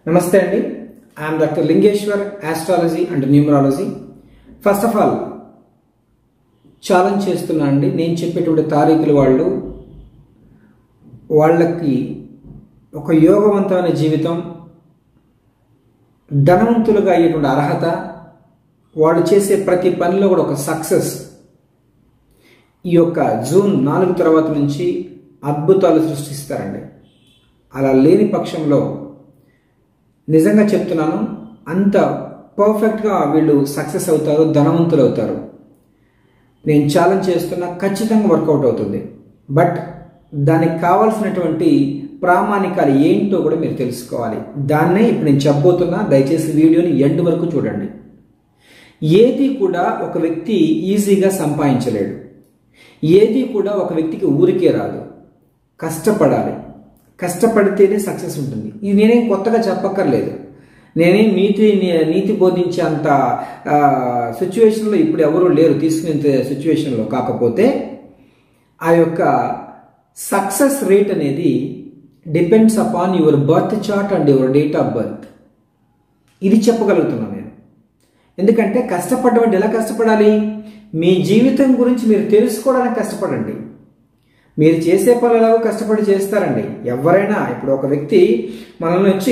నమస్తే అండి I'm doctor Lingeshwar astrology and numerology first of all challenge చేస్తున్నా అండి నేను చెప్పేటువంటి తారీఖులు వాళ్ళు వాళ్ళకి ఒక యోగవంతమైన జీవితం ధనవంతులుగా అయ్యేటువంటి అర్హత వాళ్ళు చేసే ప్రతి పనిలో కూడా ఒక సక్సెస్ ఈ యొక్క జూన్ నాలుగు తర్వాత నుంచి అద్భుతాలు సృష్టిస్తారండి అలా లేని పక్షంలో నిజంగా చెప్తున్నాను అంత పర్ఫెక్ట్గా వీళ్ళు సక్సెస్ అవుతారు ధనవంతులు అవుతారు నేను ఛాలెంజ్ చేస్తున్నా ఖచ్చితంగా వర్కౌట్ అవుతుంది బట్ దానికి కావాల్సినటువంటి ప్రామాణికాలు ఏంటో కూడా మీరు తెలుసుకోవాలి దాన్నే ఇప్పుడు నేను చెప్పబోతున్నా దయచేసి వీడియోని ఎండ్ వరకు చూడండి ఏది కూడా ఒక వ్యక్తి ఈజీగా సంపాదించలేడు ఏది కూడా ఒక వ్యక్తికి ఊరికే రాదు కష్టపడాలి కష్టపడితేనే సక్సెస్ ఉంటుంది ఇది నేనేం కొత్తగా చెప్పక్కర్లేదు నేనేం నీతి నీతి బోధించే అంత సిచ్యువేషన్లో ఇప్పుడు ఎవరు లేరు తీసుకునే సిచ్యువేషన్లో కాకపోతే ఆ యొక్క సక్సెస్ రేట్ అనేది depends upon your birth chart and your date of birth ఇది చెప్పగలుగుతున్నాను నేను ఎందుకంటే కష్టపడడం అంటే ఎలా కష్టపడాలి మీ జీవితం గురించి మీరు తెలుసుకోవడానికి కష్టపడండి మీరు చేసే పనులలో కష్టపడి చేస్తారండి ఎవరైనా ఇప్పుడు ఒక వ్యక్తి మనల్ని వచ్చి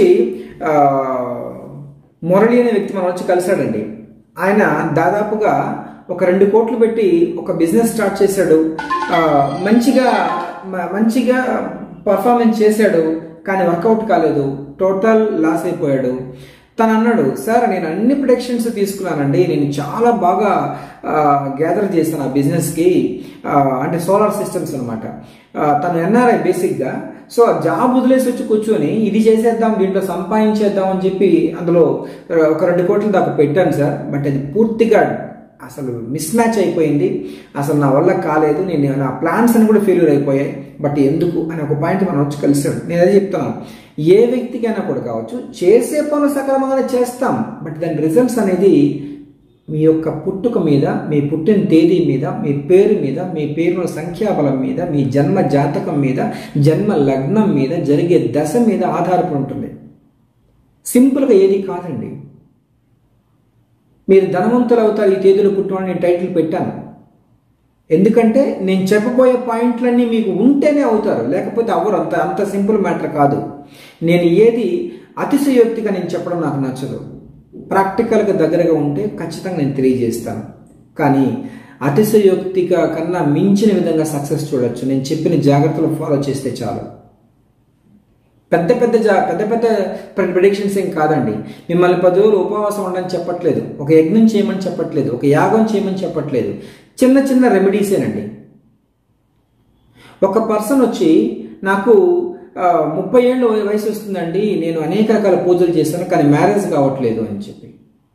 మురళి అనే వ్యక్తి మనం వచ్చి కలిశాడండి ఆయన దాదాపుగా ఒక రెండు కోట్లు పెట్టి ఒక బిజినెస్ స్టార్ట్ చేశాడు మంచిగా మంచిగా పర్ఫార్మెన్స్ చేశాడు కానీ వర్కౌట్ కాలేదు టోటల్ లాస్ అయిపోయాడు తను అన్నాడు సార్ నేను అన్ని ప్రొడక్షన్స్ తీసుకున్నానండి నేను చాలా బాగా గ్యాదర్ చేశాను ఆ బిజినెస్కి అంటే సోలార్ సిస్టమ్స్ అనమాట తను ఎన్ఆర్ఐ బేసిక్గా సో జాబ్ వదిలేసి వచ్చి కూర్చొని ఇది చేసేద్దాం దీంట్లో సంపాదించేద్దాం అని చెప్పి అందులో ఒక రెండు కోట్ల దాకా పెట్టాను సార్ బట్ అది పూర్తిగా అసలు మిస్ మ్యాచ్ అయిపోయింది అసలు నా వల్ల కాలేదు నేను నా ప్లాన్స్ అని కూడా ఫెయిల్యూర్ అయిపోయాయి బట్ ఎందుకు అని ఒక పాయింట్ మనం వచ్చి కలిసాడు నేను అదే చెప్తున్నాను ఏ వ్యక్తికైనా కూడా కావచ్చు చేసే పనులు సక్రమంగానే చేస్తాం బట్ దాని రిజల్ట్స్ అనేది మీ యొక్క పుట్టుక మీద మీ పుట్టిన తేదీ మీద మీ పేరు మీద మీ పేరున సంఖ్యాబలం మీద మీ జన్మ జాతకం మీద జన్మ లగ్నం మీద జరిగే దశ మీద ఆధారపడి ఉంటుంది సింపుల్గా ఏది కాదండి మీరు ధనవంతులు అవుతారు ఈ తేదీలో పుట్టుమని నేను టైటిల్ పెట్టాను ఎందుకంటే నేను చెప్పబోయే పాయింట్లన్నీ మీకు ఉంటేనే అవుతారు లేకపోతే అవ్వరు అంత అంత సింపుల్ మ్యాటర్ కాదు నేను ఏది అతిశయోక్తిగా నేను చెప్పడం నాకు నచ్చదు ప్రాక్టికల్గా దగ్గరగా ఉంటే ఖచ్చితంగా నేను తెలియజేస్తాను కానీ అతిశయోక్తిగా కన్నా మించిన విధంగా సక్సెస్ చూడొచ్చు నేను చెప్పిన జాగ్రత్తలు ఫాలో చేస్తే చాలు పెద్ద పెద్ద జా పెద్ద పెద్ద ప్రిడిక్షన్స్ ఏం కాదండి మిమ్మల్ని పది రోజులు ఉపవాసం ఉండని చెప్పట్లేదు ఒక యజ్ఞం చేయమని చెప్పట్లేదు ఒక యాగం చేయమని చెప్పట్లేదు చిన్న చిన్న రెమెడీసేనండి ఒక పర్సన్ వచ్చి నాకు ముప్పై ఏళ్ళు వయసు వస్తుందండి నేను అనేక రకాల పూజలు చేశాను కానీ మ్యారేజ్ కావట్లేదు అని చెప్పి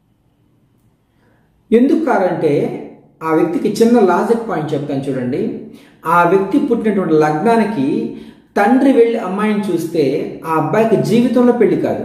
ఎందుకు కారంటే ఆ వ్యక్తికి చిన్న లాజిక్ పాయింట్ చెప్తాను చూడండి ఆ వ్యక్తి పుట్టినటువంటి లగ్నానికి తండ్రి వెళ్ళి అమ్మాయిని చూస్తే ఆ అబ్బాయికి జీవితంలో పెళ్లి కాదు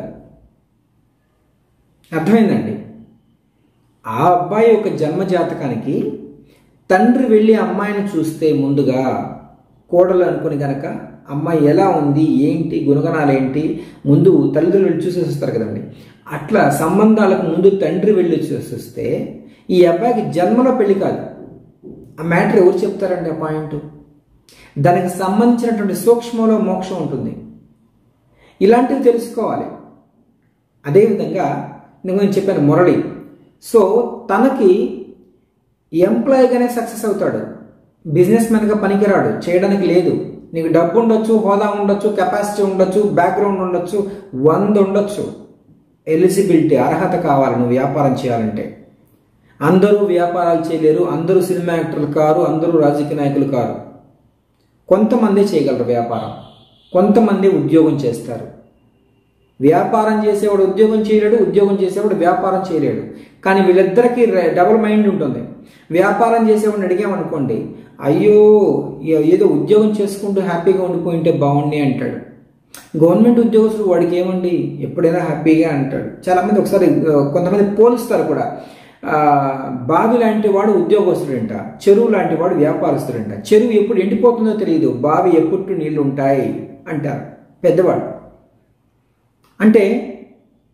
అర్థమైందండి ఆ అబ్బాయి యొక్క జన్మ జాతకానికి తండ్రి వెళ్ళి అమ్మాయిని చూస్తే ముందుగా కోడలు అనుకుని గనక అమ్మాయి ఎలా ఉంది ఏంటి గుణగణాలు ఏంటి ముందు తల్లిదండ్రులు వెళ్ళి చూసేసి వస్తారు కదండి అట్లా సంబంధాలకు ముందు తండ్రి వెళ్ళి చూసేస్తే ఈ అబ్బాయికి జన్మలో పెళ్లి కాదు ఆ మ్యాటర్ ఎవరు చెప్తారండి ఆ పాయింట్ దానికి సంబంధించినటువంటి సూక్ష్మంలో మోక్షం ఉంటుంది ఇలాంటివి తెలుసుకోవాలి అదేవిధంగా నేను చెప్పాను మురళి సో తనకి ఎంప్లాయీగానే సక్సెస్ అవుతాడు బిజినెస్ మ్యాన్గా పనికిరాడు చేయడానికి లేదు నీకు డబ్బు ఉండొచ్చు హోదా ఉండొచ్చు కెపాసిటీ ఉండొచ్చు బ్యాక్గ్రౌండ్ ఉండొచ్చు వంద ఉండొచ్చు ఎలిజిబిలిటీ అర్హత కావాలి నువ్వు వ్యాపారం చేయాలంటే అందరూ వ్యాపారాలు చేయలేరు అందరూ సినిమా యాక్టర్లు కారు అందరూ రాజకీయ నాయకులు కారు కొంతమంది చేయగలరు వ్యాపారం కొంతమంది ఉద్యోగం చేస్తారు వ్యాపారం చేసేవాడు ఉద్యోగం చేయలేడు ఉద్యోగం చేసేవాడు వ్యాపారం చేయలేడు కానీ వీళ్ళిద్దరికీ డబుల్ మైండ్ ఉంటుంది వ్యాపారం చేసేవాడిని అడిగామనుకోండి అయ్యో ఏదో ఉద్యోగం చేసుకుంటూ హ్యాపీగా ఉండిపోయింటే బాగుండి అంటాడు గవర్నమెంట్ ఉద్యోగస్తులు వాడికి ఏమండి ఎప్పుడైనా హ్యాపీగా అంటాడు చాలామంది ఒకసారి కొంతమంది పోలుస్తారు కూడా బావి లాంటి వాడు ఉద్యోగస్తుడంట చెరువు లాంటి వాడు వ్యాపారస్తుడంట చెరువు ఎప్పుడు ఎండిపోతుందో తెలియదు బావి ఎప్పుడు నీళ్లు ఉంటాయి అంటారు పెద్దవాడు అంటే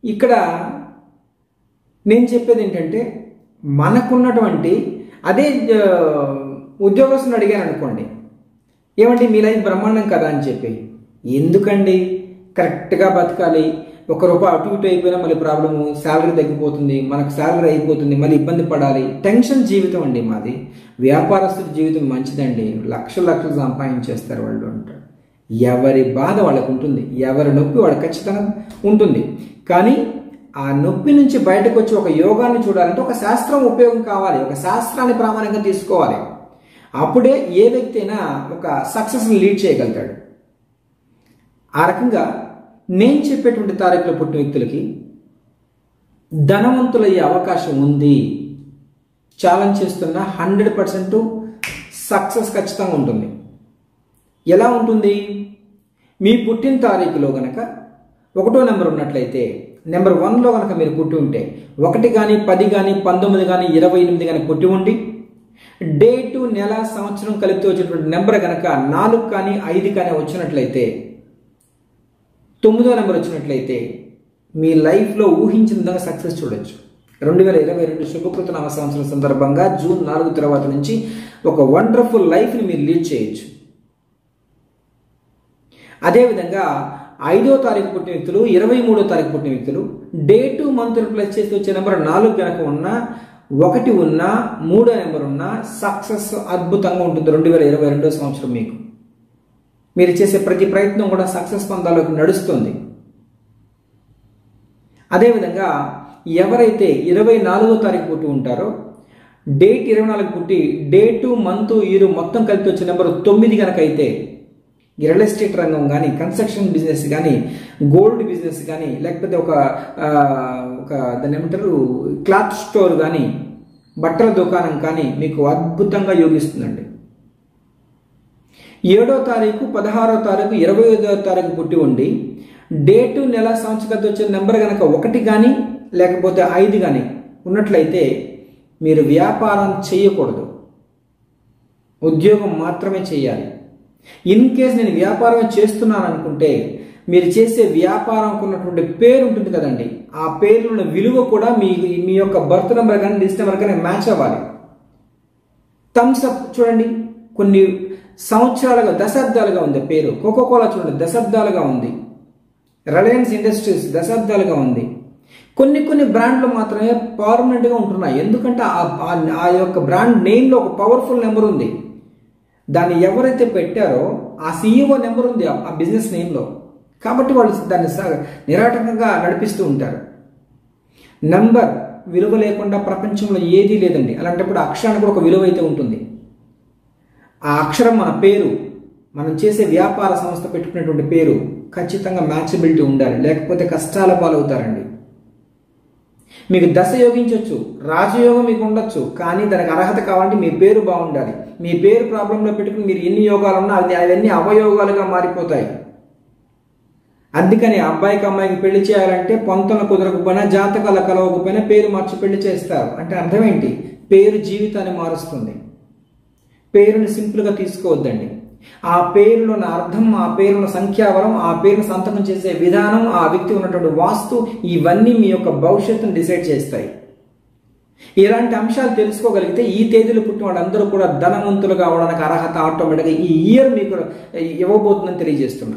ఇక్కడ నేను చెప్పేది ఏంటంటే మనకున్నటువంటి అదే ఆ, ఉద్యోగస్తుని అడిగాను అనుకోండి ఏమండి మీ లైఫ్ బ్రహ్మాండం కదా అని చెప్పి ఎందుకండి కరెక్ట్గా బతకాలి ఒక రూపాయి అటు ఇటు అయిపోయినా మళ్ళీ ప్రాబ్లము శాలరీ తగ్గిపోతుంది మనకు శాలరీ అయిపోతుంది మళ్ళీ ఇబ్బంది పడాలి టెన్షన్ జీవితం అండి మాది వ్యాపారస్తుల జీవితం మంచిదండి లక్షలు లక్షలు సంపాదించేస్తారు వాళ్ళు అంటారు ఎవరి బాధ వాళ్ళకు ఉంటుంది ఎవరి నొప్పి వాళ్ళకి ఖచ్చితంగా ఉంటుంది కానీ ఆ నొప్పి నుంచి బయటకు వచ్చి ఒక యోగాన్ని చూడాలంటే ఒక శాస్త్రం ఉపయోగం కావాలి ఒక శాస్త్రాన్ని ప్రామాణికంగా తీసుకోవాలి అప్పుడే ఏ వ్యక్తి అయినా ఒక సక్సెస్ని లీడ్ చేయగలుగుతాడు ఆ రకంగా నేను చెప్పేటువంటి తారీఖులో పుట్టిన వ్యక్తులకి ధనవంతులయ్యే అవకాశం ఉంది ఛాలెంజ్ చేస్తున్న హండ్రెడ్ పర్సెంట్ సక్సెస్ ఖచ్చితంగా ఉంటుంది ఎలా ఉంటుంది మీ పుట్టిన తారీఖులో గనక ఒకటో నెంబర్ ఉన్నట్లయితే నెంబర్ వన్లో కనుక మీరు పుట్టి ఉంటే ఒకటి కానీ పది కానీ పంతొమ్మిది కానీ ఇరవై ఎనిమిది కానీ పుట్టి ఉండి డేటు నెల సంవత్సరం కలిపితే వచ్చేటువంటి నెంబర్ కనుక నాలుగు కానీ ఐదు కానీ వచ్చినట్లయితే తొమ్మిదో నెంబర్ వచ్చినట్లయితే మీ లైఫ్లో ఊహించిన విధంగా సక్సెస్ చూడొచ్చు రెండు వేల ఇరవై రెండు శుభకృత నామ సంవత్సరం సందర్భంగా జూన్ నాలుగు తర్వాత నుంచి ఒక వండర్ఫుల్ లైఫ్ని మీరు లీడ్ చేయొచ్చు అదేవిధంగా ఐదో తారీఖు పుట్టిన వ్యక్తులు ఇరవై మూడో తారీఖు పుట్టిన వ్యక్తులు డేటు మంత్ ప్లస్ చేసి వచ్చే నెంబర్ నాలుగు కనుక ఉన్నా ఒకటి ఉన్నా మూడో నెంబర్ ఉన్నా సక్సెస్ అద్భుతంగా ఉంటుంది రెండు వేల ఇరవై రెండో సంవత్సరం మీకు మీరు చేసే ప్రతి ప్రయత్నం కూడా సక్సెస్ పొందాలోకి నడుస్తుంది అదేవిధంగా ఎవరైతే ఇరవై నాలుగో తారీఖు పుట్టి ఉంటారో డేట్ ఇరవై నాలుగు పుట్టి డేటు మంత్ ఇయర్ మొత్తం కలిపి వచ్చే నెంబర్ తొమ్మిది కనుక అయితే ఈ రియల్ ఎస్టేట్ రంగం కానీ కన్స్ట్రక్షన్ బిజినెస్ కానీ గోల్డ్ బిజినెస్ కానీ లేకపోతే ఒక ఆ, ఒక దాన్ని ఏమంటారు క్లాత్ స్టోర్ కానీ బట్టల దుకాణం కానీ మీకు అద్భుతంగా యోగిస్తుందండి ఏడో తారీఖు పదహారో తారీఖు ఇరవై ఐదో తారీఖు పుట్టి ఉండి డేటు నెల సంవత్సరాలతో వచ్చిన నెంబర్ కనుక ఒకటి కానీ లేకపోతే ఐదు కానీ ఉన్నట్లయితే మీరు వ్యాపారం చేయకూడదు ఉద్యోగం మాత్రమే చేయాలి ఇన్ కేస్ నేను వ్యాపారం చేస్తున్నాను అనుకుంటే మీరు చేసే వ్యాపారంకు ఉన్నటువంటి పేరు ఉంటుంది కదండి ఆ పేరున్న విలువ కూడా మీ మీ యొక్క బర్త్ నెంబర్ కానీ లిస్ట్ నెంబర్ కానీ మ్యాచ్ అవ్వాలి థమ్స్ అప్ చూడండి కొన్ని సంవత్సరాలుగా దశాబ్దాలుగా ఉంది పేరు కోకో కోలా చూడండి దశాబ్దాలుగా ఉంది రిలయన్స్ ఇండస్ట్రీస్ దశాబ్దాలుగా ఉంది కొన్ని కొన్ని బ్రాండ్లు మాత్రమే పర్మనెంట్గా ఉంటున్నాయి ఎందుకంటే ఆ- ఆ- ఆ యొక్క బ్రాండ్ నేమ్లో ఒక పవర్ఫుల్ నెంబర్ ఉంది దాన్ని ఎవరైతే పెట్టారో ఆ సీఈఓ నెంబర్ ఉంది ఆ- ఆ బిజినెస్ నేమ్లో కాబట్టి వాళ్ళు దాన్ని స- నిరాటకంగా నడిపిస్తూ ఉంటారు నంబర్ విలువ లేకుండా ప్రపంచంలో ఏదీ లేదండి అలాంటప్పుడు అక్షరానికి కూడా ఒక విలువ అయితే ఉంటుంది ఆ అక్షరం మన పేరు మనం చేసే వ్యాపార సంస్థ పెట్టుకునేటువంటి పేరు ఖచ్చితంగా మ్యాచబిలిటీ ఉండాలి లేకపోతే కష్టాల పాలవుతారండి మీకు దశ యోగించవచ్చు రాజయోగం మీకు ఉండొచ్చు కానీ దానికి అర్హత కావాలంటే మీ పేరు బాగుండాలి మీ పేరు ప్రాబ్లంలో పెట్టుకుని మీరు ఎన్ని యోగాలు ఉన్నా అది అవన్నీ అవయోగాలుగా మారిపోతాయి అందుకని అబ్బాయికి అమ్మాయికి పెళ్లి చేయాలంటే పొంతన కుదరకపోయినా జాతకాల కలవకపోయినా పేరు మార్చి పెళ్లి చేస్తారు అంటే అర్థం ఏంటి పేరు జీవితాన్ని మారుస్తుంది పేరుని సింపుల్గా తీసుకోవద్దండి ఆ పేరులోని అర్థం ఆ పేరున సంఖ్యావరం ఆ పేరును సంతకం చేసే విధానం ఆ వ్యక్తి ఉన్నటువంటి వాస్తు ఇవన్నీ మీ యొక్క భవిష్యత్తును డిసైడ్ చేస్తాయి ఇలాంటి అంశాలు తెలుసుకోగలిగితే ఈ తేదీలు పుట్టిన వాళ్ళందరూ కూడా ధనవంతులు కావడానికి అర్హత ఆటోమేటిక్గా ఈ ఇయర్ మీకు ఇవ్వబోతుందని తెలియజేస్తున్నా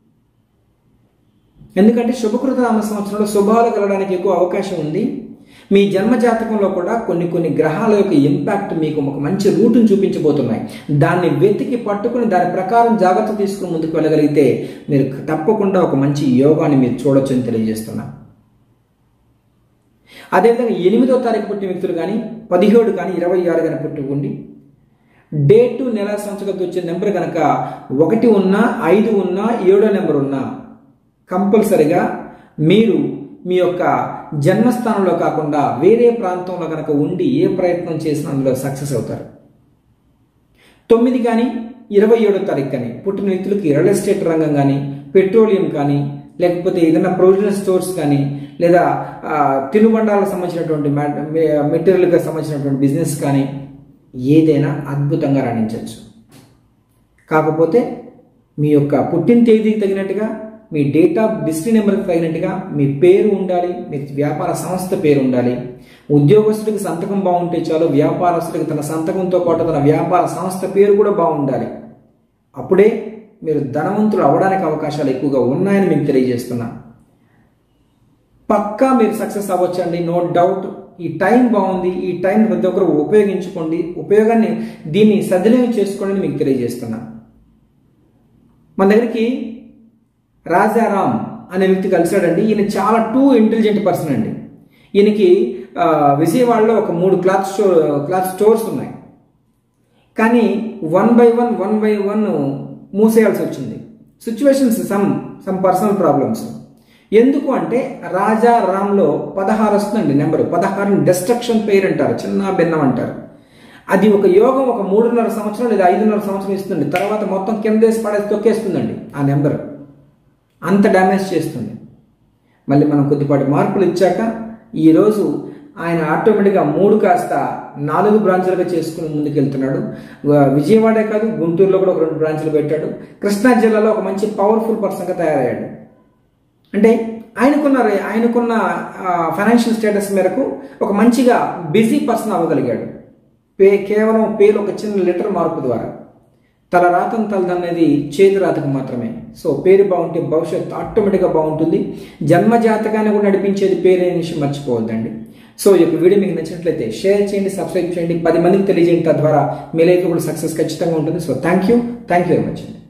ఎందుకంటే శుభకృత నామ సంవత్సరంలో శుభాలు కలగడానికి ఎక్కువ అవకాశం ఉంది మీ జన్మ జాతకంలో కూడా కొన్ని కొన్ని గ్రహాల యొక్క ఇంపాక్ట్ మీకు ఒక మంచి రూటును చూపించబోతున్నాయి దాన్ని వెతికి పట్టుకుని దాని ప్రకారం జాగ్రత్త తీసుకుని ముందుకు వెళ్ళగలిగితే మీరు తప్పకుండా ఒక మంచి యోగాన్ని మీరు చూడొచ్చు అని తెలియజేస్తున్నా అదేవిధంగా ఎనిమిదో తారీఖు పుట్టిన వ్యక్తులు కానీ పదిహేడు కానీ ఇరవై ఆరు కానీ పుట్టుకుండి డేటు నెల సంవత్సరాలతో వచ్చే నెంబర్ కనుక ఒకటి ఉన్నా ఐదు ఉన్నా ఏడో నెంబర్ ఉన్నా కంపల్సరిగా మీరు మీ యొక్క జన్మస్థానంలో కాకుండా వేరే ప్రాంతంలో కనుక ఉండి ఏ ప్రయత్నం చేసినా అందులో సక్సెస్ అవుతారు తొమ్మిది కానీ ఇరవై ఏడో తారీఖు కానీ పుట్టిన వ్యక్తులకి రియల్ ఎస్టేట్ రంగం కానీ పెట్రోలియం కానీ లేకపోతే ఏదైనా ప్రొవిజనల్ స్టోర్స్ కానీ లేదా ఆ, తినుబండాలకు సంబంధించినటువంటి మెటీరియల్కి సంబంధించినటువంటి బిజినెస్ కానీ ఏదైనా అద్భుతంగా రాణించవచ్చు కాకపోతే మీ యొక్క పుట్టిన తేదీకి తగినట్టుగా మీ డేట్ ఆఫ్ డిస్ట్రీ నెంబర్కి తగినట్టుగా మీ పేరు ఉండాలి మీ వ్యాపార సంస్థ పేరు ఉండాలి ఉద్యోగస్తుడికి సంతకం బాగుంటే చాలు వ్యాపారస్తుడికి తన సంతకంతో పాటు తన వ్యాపార సంస్థ పేరు కూడా బాగుండాలి అప్పుడే మీరు ధనవంతులు అవ్వడానికి అవకాశాలు ఎక్కువగా ఉన్నాయని మీకు తెలియజేస్తున్నా పక్కా మీరు సక్సెస్ అవ్వచ్చండి నో డౌట్ ఈ టైం బాగుంది ఈ టైం ప్రతి ఒక్కరు ఉపయోగించుకోండి ఉపయోగాన్ని దీన్ని సద్వినియోగం చేసుకోండి అని మీకు తెలియజేస్తున్నా మన దగ్గరికి రాజారాం అనే వ్యక్తి కలిశాడండి ఈయన చాలా టూ ఇంటెలిజెంట్ పర్సన్ అండి ఈయనకి ఆ, విజయవాడలో ఒక మూడు క్లాత్ స్టోర్ క్లాత్ స్టోర్స్ ఉన్నాయి కానీ one by one one by one మూసేయాల్సి వచ్చింది situations some some personal problems ఎందుకు అంటే రాజా రామ్లో పదహారు వస్తుందండి నెంబర్ పదహారుని డిస్ట్రక్షన్ పేరు అంటారు చిన్న భిన్నం అంటారు అది ఒక యోగం ఒక మూడున్నర సంవత్సరం లేదా ఐదున్నర సంవత్సరం ఇస్తుంది తర్వాత మొత్తం కిందేసి పడేసి తొక్కేస్తుందండి ఆ నెంబర్ అంత డ్యామేజ్ చేస్తుంది మళ్ళీ మనం కొద్దిపాటి మార్పులు ఇచ్చాక ఈరోజు ఆయన ఆటోమేటిక్గా మూడు కాస్త నాలుగు బ్రాంచులుగా చేసుకుని ముందుకెళ్తున్నాడు వ- విజయవాడే కాదు గుంటూరులో కూడా ఒక రెండు బ్రాంచులు పెట్టాడు కృష్ణా జిల్లాలో ఒక మంచి పవర్ఫుల్ పర్సన్గా తయారయ్యాడు అంటే ఆయనకున్న రే- ఆయనకున్న ఫైనాన్షియల్ స్టేటస్ మేరకు ఒక మంచిగా బిజీ పర్సన్ అవ్వగలిగాడు పే కేవలం పేరు ఒక చిన్న లెటర్ మార్పు ద్వారా తల రాతం తలదన్నది చేతి రాతకు మాత్రమే సో పేరు బాగుంటే భవిష్యత్తు ఆటోమేటిక్గా బాగుంటుంది జన్మ జాతకాన్ని కూడా నడిపించేది పేరు అనే విషయం మర్చిపోవద్దండి సో ఈ యొక్క వీడియో మీకు నచ్చినట్లయితే షేర్ చేయండి సబ్స్క్రైబ్ చేయండి పది మందికి తెలియజేయండి తద్వారా మీ లైఫ్ కూడా సక్సెస్ ఖచ్చితంగా ఉంటుంది so thank you thank you very much అండి